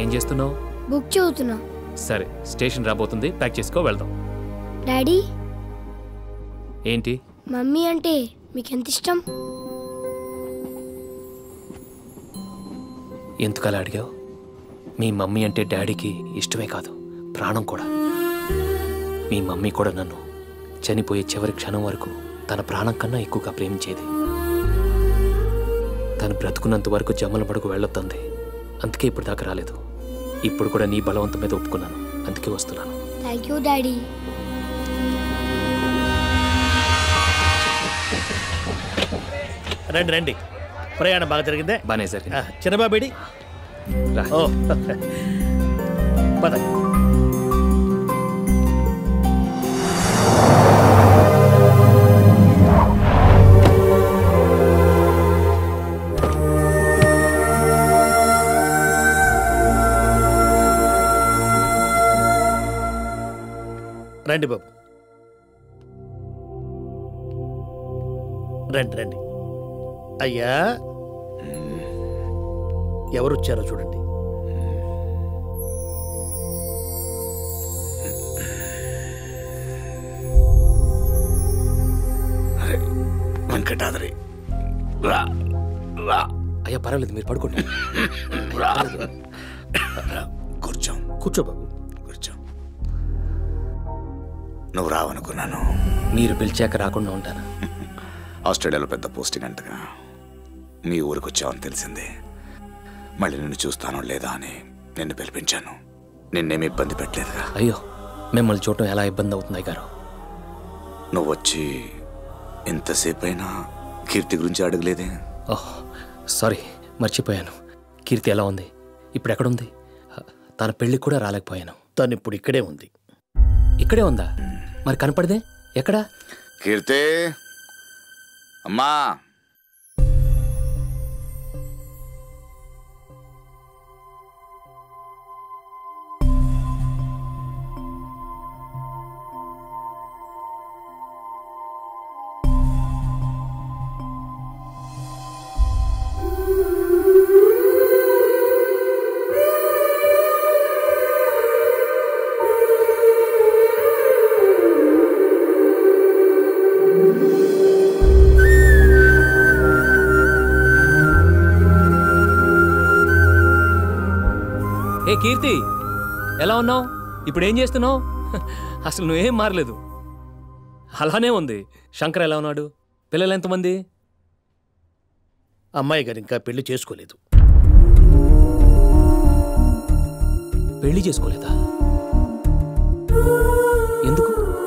ఏం చేస్తున్నావు బుక్ చదువుతున్నా సరే స్టేషన్ రాబోతుంది ప్యాక్ చేసుకో వెళ్దాం డాడీ ఏంటి మమ్మీ అంటే మీకు ఎంత ఇష్టం ఎందుకలా అడిగావు మీ మమ్మీ అంటే డాడీకి ఇష్టమే కాదు ప్రాణం కూడా మీ మమ్మీ కూడా నన్ను చనిపోయే చివరి క్షణం వరకు తన ప్రాణం కన్నా ఎక్కువగా ప్రేమించేది తను బ్రతుకున్నంత వరకు జమ్మల పడుకు వెళ్ళొద్దంది అందుకే ఇప్పుడు దాకా రాలేదు ఇప్పుడు కూడా నీ బలవంతం మీద ఒప్పుకున్నాను అందుకే వస్తున్నాను థ్యాంక్ యూ డాడీ రండి రండి ప్రయాణం బాగా జరిగిందే బానే జరిగింది ఆ, చిన్నబాబేడి రా. ఓ పద రండి బాబు రండి రండి అయ్యా ఎవరు వచ్చారో చూడండి వెంకటాద్రి రా రా అయ్యా పర్వాలేదు మీరు పడుకోండి రా కూర్చో కూర్చో బాబు కూర్చో నువ్వు రావనుకున్నాను మీరు పిలిచాక రాకుండా ఉంటాను ఆస్ట్రేలియాలో పెద్ద పోస్టింగ్ అంటగా మీ ఊరికి వచ్చావని తెలిసింది మళ్ళీ నిన్ను చూస్తానో లేదా అని నిన్ను పిలిపించాను నిన్నేమి ఇబ్బంది పెట్టలేదుగా అయ్యో మిమ్మల్ని చూడటం ఎలా ఇబ్బంది అవుతుంది గారు నువ్వు వచ్చి ఇంతసేపు అయినా కీర్తి గురించి అడగలేదే ఓహ్ సారీ మర్చిపోయాను కీర్తి ఎలా ఉంది ఇప్పుడు ఎక్కడుంది తన పెళ్ళికి కూడా రాలేకపోయాను తను ఇప్పుడు ఇక్కడే ఉంది ఇక్కడే ఉందా మరి కనపడదే ఎక్కడా కీర్తి అమ్మా ఏ కీర్తి ఎలా ఉన్నావు ఇప్పుడు ఏం చేస్తున్నావు అసలు నువ్వేం మారలేదు అలానే ఉంది శంకర్ ఎలా ఉన్నాడు పిల్లలు ఎంతమంది అమ్మాయి గారు ఇంకా పెళ్లి చేసుకోలేదు పెళ్లి చేసుకోలేదా ఎందుకు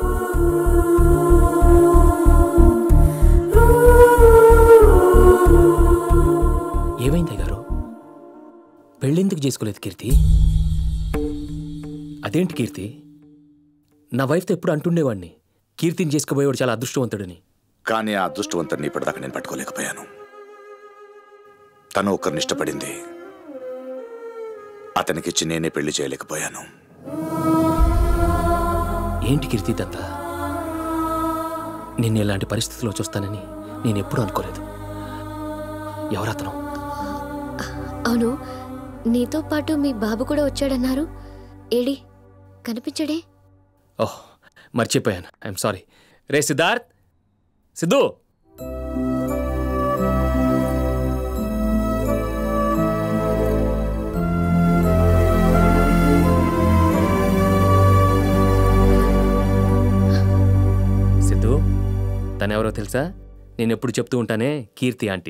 ఏమైంది గారు పెళ్ళెందుకు చేసుకోలేదు కీర్తి అదేంటి కీర్తి నా వైఫ్తో ఎప్పుడు అంటుండేవాడిని కీర్తిని చేసుకుపోయేవాడు చాలా అదృష్టవంతుడని కానీ ఆ అదృష్టవంతుడిని ఇప్పటిదాకా నేను పట్టుకోలేకపోయాను తను ఒకరిని ఇష్టపడింది అతనికిచ్చి నేనే పెళ్లి చేయలేకపోయాను ఏంటి కీర్తి ఇదంతా నిన్ను ఇలాంటి పరిస్థితిలో చూస్తానని నేను ఎప్పుడూ అనుకోలేదు ఎవరతను అవును నీతో పాటు మీ బాబు కూడా వచ్చాడన్నారు ఏడి కనిపించడే ఓహ్ మర్చిపోయాను ఐఎమ్ సారీ రే సిద్ధార్థ్ సిద్ధు సిద్ధు తనెవరో తెలుసా నేను ఎప్పుడు చెప్తూ ఉంటానే కీర్తి ఆంటీ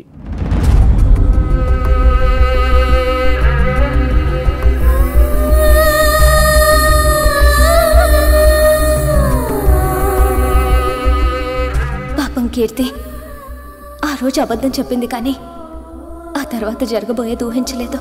పాపం కీర్తి ఆ రోజు అబద్ధం చెప్పింది కానీ ఆ తర్వాత జరగబోయేది ఊహించలేదు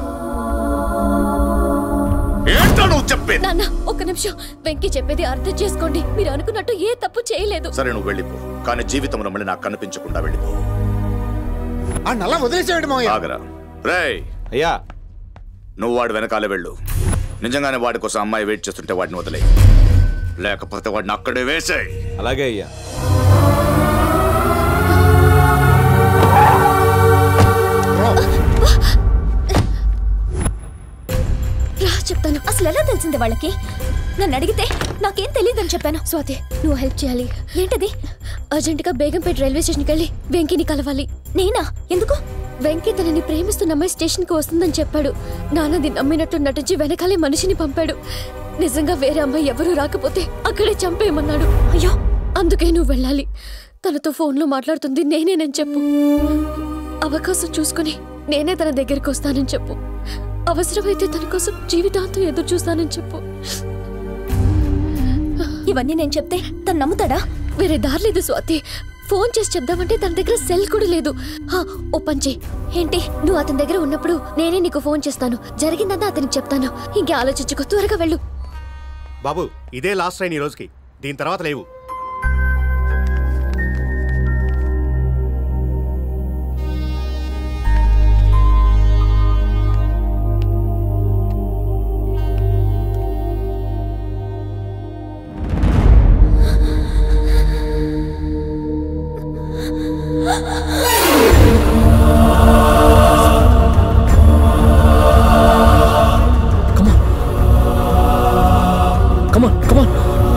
ఏంటో నువ్వు చెప్పేది నాన్న ఒక్క నిమిషం వెంకీ చెప్పేది అర్థం చేసుకోండి మీరు అనుకున్నట్టు ఏ తప్పు చేయలేదు సరే నువ్వు వెళ్ళిపో కానీ జీవితంలో మళ్ళీ నాకు కనిపించకుండా వెళ్ళిపో ఆ నల్ల వదిలేసేవాడు మావయ్య ఆగరా రేయ్ అయ్యా నువ్వు వాడు వెనకాలే వెళ్ళు నిజంగానే వాడి కోసం అమ్మాయి వెయిట్ చేస్తుంటే వాడిని వదిలే లేకపోతే వాడిని అక్కడే వేసేయ్ అలాగే అయ్యా రాజ్ చెప్తాను అసలు ఎలా తెలిసింది వాళ్ళకి నన్ను అడిగితే నాకేం తెలియదని చెప్పాను స్వాతి నువ్వు హెల్ప్ చేయాలి ఏంటది అర్జెంటుగా బేగంపేట రైల్వే స్టేషన్కి వెళ్ళి వెంకీని కలవాలి నేనా ఎందుకు వెంకీ తనని ప్రేమిస్తున్న అమ్మాయి స్టేషన్కి వస్తుందని చెప్పాడు నాన్నది నమ్మినట్టు నటించి వెనకాలే మనిషిని పంపాడు నిజంగా వేరే అమ్మాయి ఎవరూ రాకపోతే అక్కడే చంపేయమన్నాడు అయ్యో అందుకే నువ్వు వెళ్ళాలి తనతో ఫోన్లో మాట్లాడుతుంది నేనేనని చెప్పు అవకాశం చూసుకుని నేనే తన దగ్గరికి వస్తానని చెప్పు అవసరమైతే తన కోసం జీవితాంతం ఎదురు చూస్తానని చెప్పు ఇవన్నీ నేను చెప్తే తను నమ్ముతాడా వేరే దారి లేదు స్వాతి ఫోన్ చేసి చెప్దామంటే తన దగ్గర సెల్ కూడా లేదు హా, ఓ పంచే ఏంటి నువ్వు అతని దగ్గర ఉన్నప్పుడు నేనే నీకు ఫోన్ చేస్తాను జరిగిందంతా అతనికి చెప్తాను ఇంకే ఆలోచించుకో త్వరగా వెళ్ళు బాబు ఇదే లాస్ట్ ట్రైన్ ఈ రోజుకి దీని తర్వాత లేవు కమాన్ కమాన్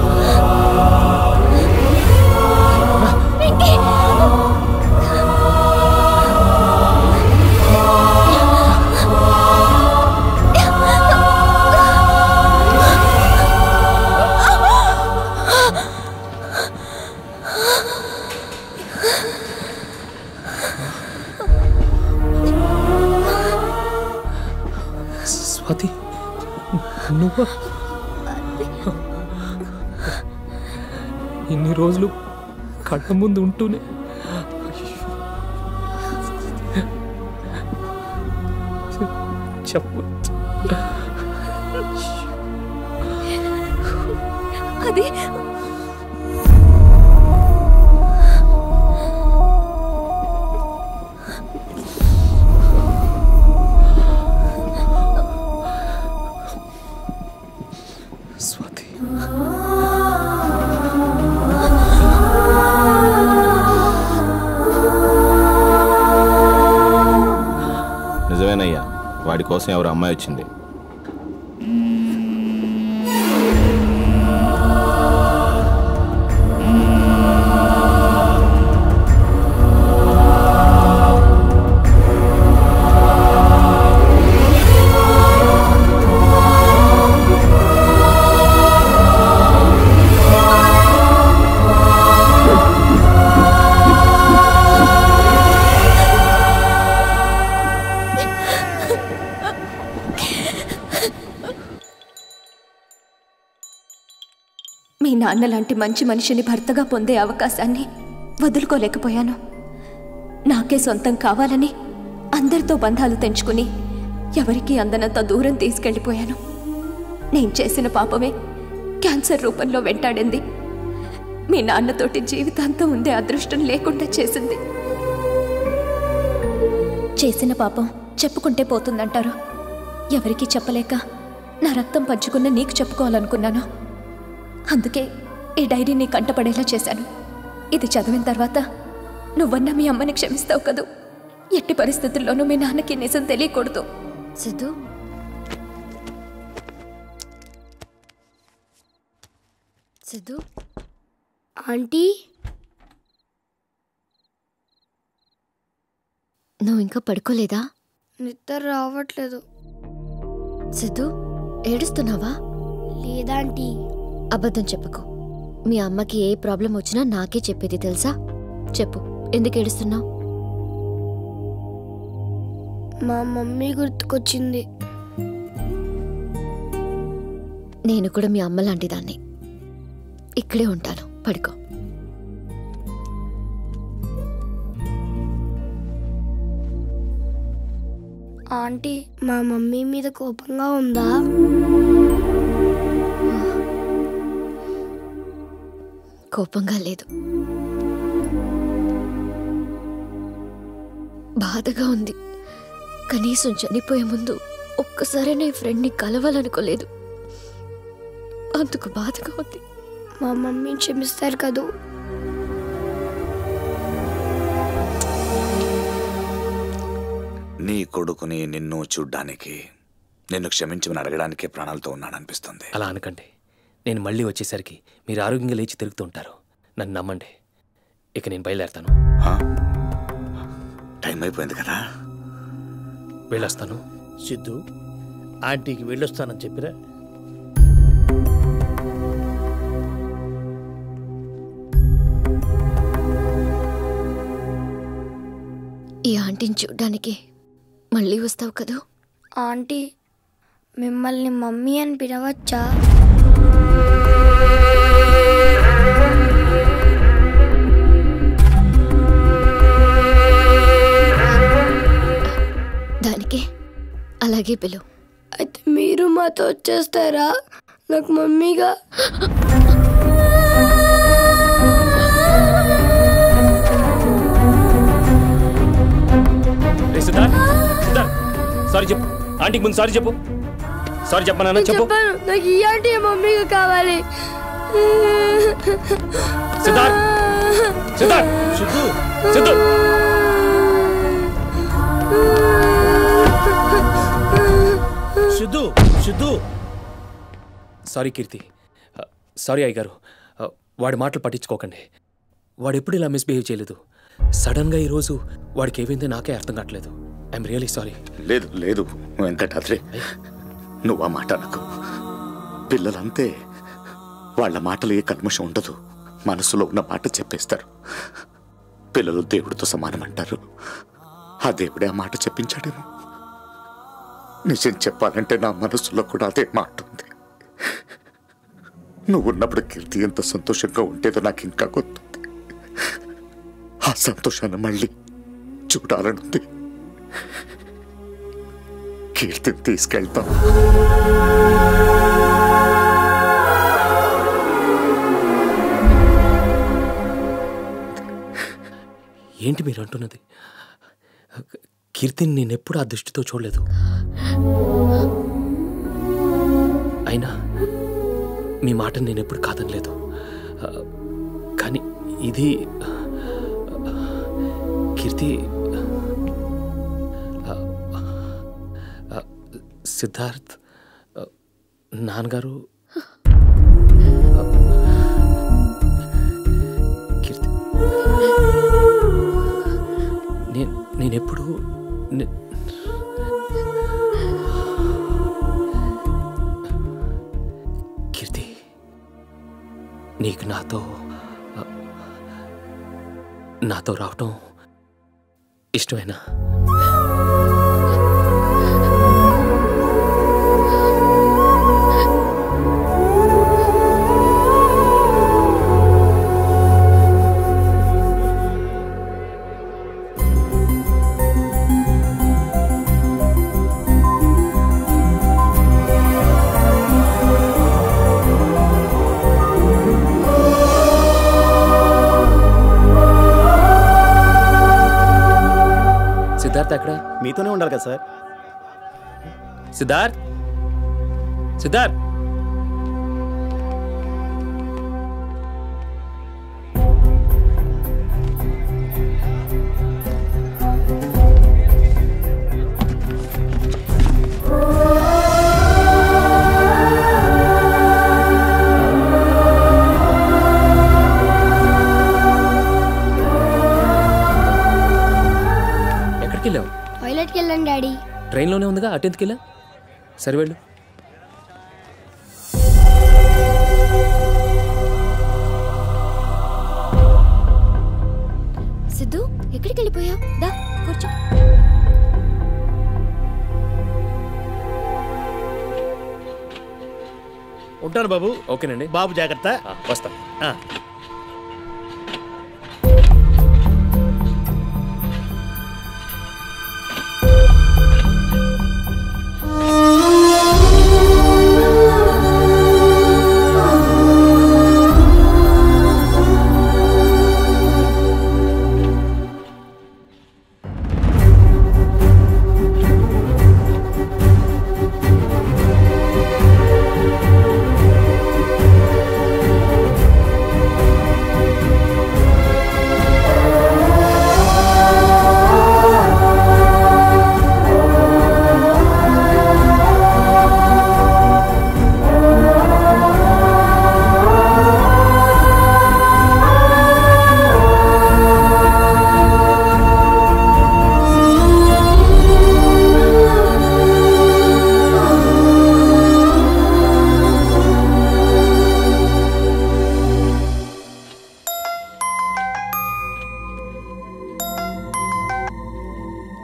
స్వాతి నువ్వా ఇన్ని రోజులు కళ్ళ ముందు ఉంటూనే చెప్పు అది స్వాతి నిజమేనయ్యా వాడి కోసం ఎవరు అమ్మాయి వచ్చింది మీ నాన్న లాంటి మంచి మనిషిని భర్తగా పొందే అవకాశాన్ని వదులుకోలేకపోయాను నాకే సొంతం కావాలని అందరితో బంధాలు తెంచుకుని ఎవరికీ అందనంత దూరం తీసుకెళ్ళిపోయాను నేను చేసిన పాపమే క్యాన్సర్ రూపంలో వెంటాడింది మీ నాన్నతోటి జీవితాంతం ఉండే అదృష్టం లేకుండా చేసింది చేసిన పాపం చెప్పుకుంటే పోతుందంటారు ఎవరికీ చెప్పలేక నా రక్తం పంచుకున్న నీకు చెప్పుకోవాలనుకున్నాను అందుకే ఈ డైరీని కంటపడేలా చేశాను ఇది చదివిన తర్వాత నువ్వన్నా మీ అమ్మని క్షమిస్తావు కదూ ఎట్టి పరిస్థితుల్లోనూ మీ నాన్నకి నిజం తెలియకూడదు సిద్ధు సిద్ధు ఆంటీ నువ్వు ఇంకా పడుకోలేదా నిద్ర రావట్లేదు సిద్ధు ఏడుస్తున్నావా లేదాంటీ అబద్ధం చెప్పకు మీ అమ్మకి ఏ ప్రాబ్లం వచ్చినా నాకే చెప్పేది తెలుసా చెప్పు ఎందుకు ఏడుస్తున్నావు మా మమ్మీ గుర్తుకొచ్చింది నేను కూడా మీ అమ్మ లాంటి దాన్ని ఇక్కడే ఉంటాను పడుకో ఆంటీ మా మమ్మీ మీద కోపంగా ఉందా కోపంగా లేదు బాధగా ఉంది కనీసం చనిపోయే ముందు ఒక్కసారి నా ఫ్రెండ్ని కలవాలనుకోలేదు అందుకు బాధగా ఉంది మా మమ్మీ క్షమిస్తారు కదూ నీ కొడుకుని నిన్ను చూడ్డానికి నిన్ను క్షమించమని అడగడానికే ప్రాణాలతో ఉన్నాననిపిస్తుంది అలా అనకండి నేను మళ్ళీ వచ్చేసరికి మీరు ఆరోగ్యంగా లేచి తిరుగుతూ ఉంటారు నన్ను నమ్మండి ఇక నేను బయలుదేరతాను హా? టైం అయిపోయింది కదా వెళ్ళొస్తాను సిద్ధు ఆంటీకి వెళ్ళొస్తానని చెప్పిరా ఈ ఆంటీని చూడ్డానికి మళ్ళీ వస్తావు కదూ ఆంటీ మిమ్మల్ని మమ్మీ అని పిలవచ్చా దానికే అలాగే పిలువు అయితే మీరు మాతో వచ్చేస్తారా నాకు మమ్మీగా రే సిద్ధార్థ్ సిద్ధార్థ్ సారీ చెప్పు ఆంటీకి ముందు సారీ చెప్పు సారీ చెప్పనా చెప్పు చెప్పాను నాకు ఈ ఆంటీ మమ్మీగా కావాలి సిద్ధార్థ్ సిద్ధార్థ్ సిద్ధు సిద్ధు సిద్ధు సిద్ధు సారీ కీర్తి సారీ అయ్యగారు వాడి మాటలు పట్టించుకోకండి వాడు ఎప్పుడు ఇలా మిస్బిహేవ్ చేయలేదు సడన్గా ఈరోజు వాడికి ఏమైందో నాకే అర్థం కావట్లేదు ఐఎమ్ రియలీ సారీ లేదు లేదు వెంకటాద్రి నువ్వు ఆ మాట అనకు పిల్లలంతే వాళ్ళ మాటలు ఏ కల్మషం ఉండదు మనసులో ఉన్న మాట చెప్పేస్తారు పిల్లలు దేవుడితో సమానం అంటారు ఆ దేవుడే ఆ మాట చెప్పించాడేమో నిజం చెప్పాలంటే నా మనసులో కూడా అదే మాట ఉంది నువ్వు ఉన్నప్పుడు కీర్తి ఎంత సంతోషంగా ఉంటేదో నాకు ఇంకా గుర్తుంది ఆ సంతోషాన్ని మళ్ళీ చూడాలనుంది కీర్తిని తీసుకెళ్తాం ఏంటి మీరు అంటున్నది కీర్తిని నేను ఎప్పుడు ఆ దృష్టితో చూడలేదు అయినా మీ మాటను నేను ఎప్పుడు కాదనలేదు ఆ, కానీ ఇది కీర్తి ఆ, ఆ, సిద్ధార్థ్ ఆ, నాన్నగారు ఆ, కీర్తి నేను నేనెప్పుడు నే- కీర్తి నీకు నాతో ఆ, నాతో రావటం ఇష్టమేనా సిద్ధార్థ్ ఎక్కడ మీతోనే ఉండాలి కదా సార్ సిద్ధార్థ్ సిద్ధార్థ్ ఎక్కడికి వెళ్ళావు టాయిలెట్కి వెళ్ళండి డాడీ ట్రైన్లోనే ఉందిగా అటెంత్కి వెళ్ళా సరే వెళ్ళు సిద్ధు ఎక్కడికి వెళ్ళిపోయావు దా కూర్చో ఉంటాను బాబు ఓకేనండి బాబు జాగ్రత్త ఆ, వస్తా ఆ.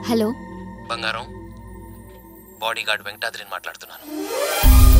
హలో బంగారం బాడీగార్డ్ వెంకటాద్రిని మాట్లాడుతున్నాను